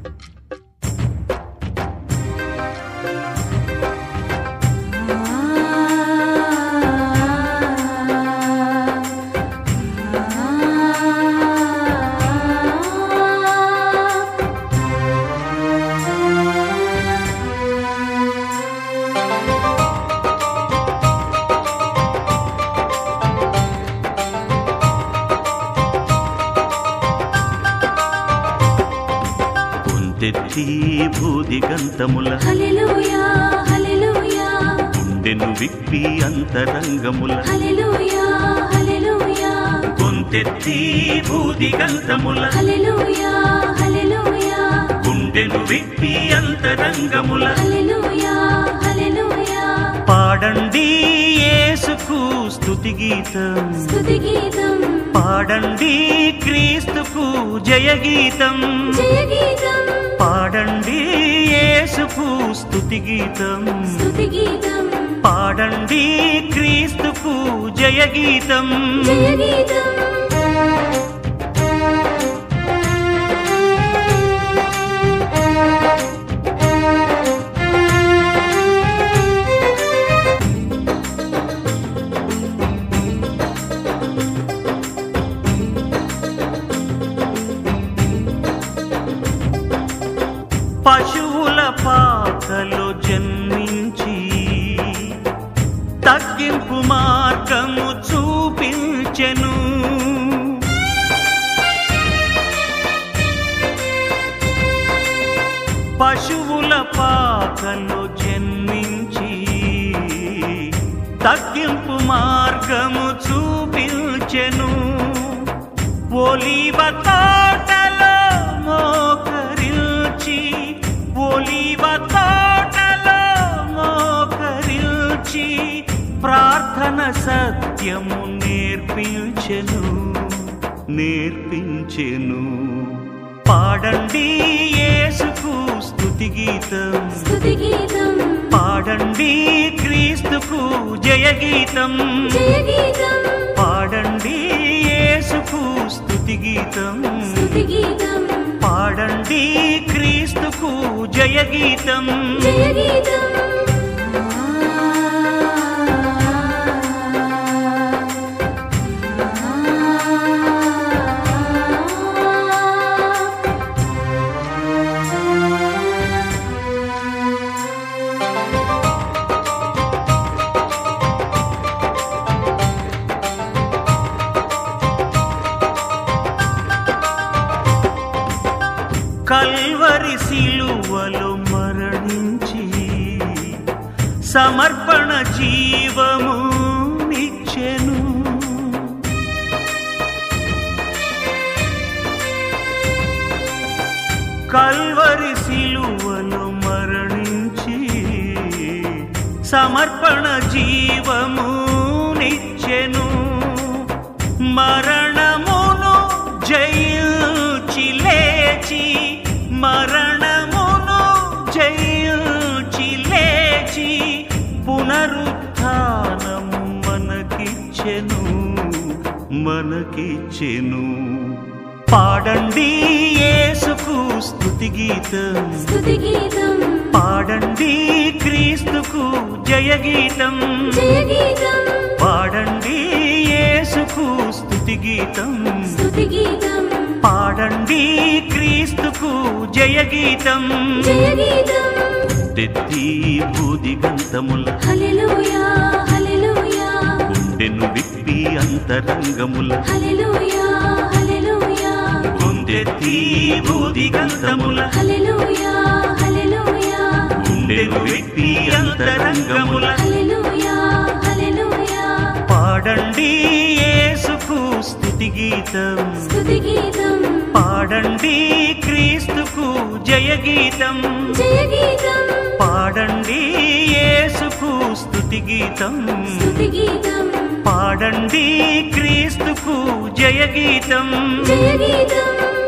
పొందెత్తి భూదిగంతముల హల్లెలూయా హల్లెలూయా గుండెను విప్పి అంతరంగముల హల్లెలూయా హల్లెలూయా పొందెత్తి భూదిగంతముల హల్లెలూయా హల్లెలూయా గుండెను విప్పి అంతరంగముల హల్లెలూయా హల్లెలూయా పాడండి యేసుకు స్తుతి గీతం స్తుతి గీతం పాడండి క్రీస్తుకు జయ గీతం జయ గీతం పాడండి యేసుకు స్తుతి గీతం స్తుతి గీతం పాడండి క్రీస్తుకు జయ గీతం జయ గీతం పశువుల పాకలో జన్మించి తగ్గింపు మార్గము చూపించెను పశువుల పాకలో జన్మించి తగ్గింపు మార్గము చూపించెను ఒలివ తోటలో మోకరిల్చి ఒలివ తోటలో మోకరిల్చి ప్రార్థన సత్యము నేర్పించెను నేర్పించెను పాడండి యేసుకు స్తుతి గీతం స్తుతి గీతం పాడండి క్రీస్తుకు జయ గీతం జయ గీతం పాడండి యేసుకు స్తుతి గీతం స్తుతి గీతం పాడండి క్రీస్తుకు జయ గీతం జయ గీతం కల్వరి సిలువలో మరణించి సమర్పణ జీవము నిచ్చెను కల్వరి సిలువలో మరణించి సమర్పణ జీవము నిచ్చెను మరణమును జయించి లేచి మరణమును జయించి లేచి పునరుత్థానము మనకిచ్చెను మనకిచ్చెను పాడండి యేసుకు స్తుతి గీతం స్తుతి గీతం పాడండి క్రీస్తుకు జయ గీతం జయ గీతం పాడండి యేసుకు స్తుతి గీతం స్తుతి గీతం పాడండి క్రీస్తుకు జయ గీతం జయ గీతం తెత్తి భూదిగంతముల హల్లెలూయా హల్లెలూయా గుండెను విప్పి అంతరంగముల హల్లెలూయా హల్లెలూయా గుండెత్తి భూదిగంతముల హల్లెలూయా హల్లెలూయా గుండెను విప్పి అంతరంగముల హల్లెలూయా హల్లెలూయా పాడండి యేసుకు స్తుతి గీతం స్తుతి గీతం పాడండి క్రీస్తుకు జయ గీతం జయ గీతం పాడండి యేసుకు స్తుతి గీతం స్తుతి గీతం పాడండి క్రీస్తుకు జయ గీతం జయ గీతం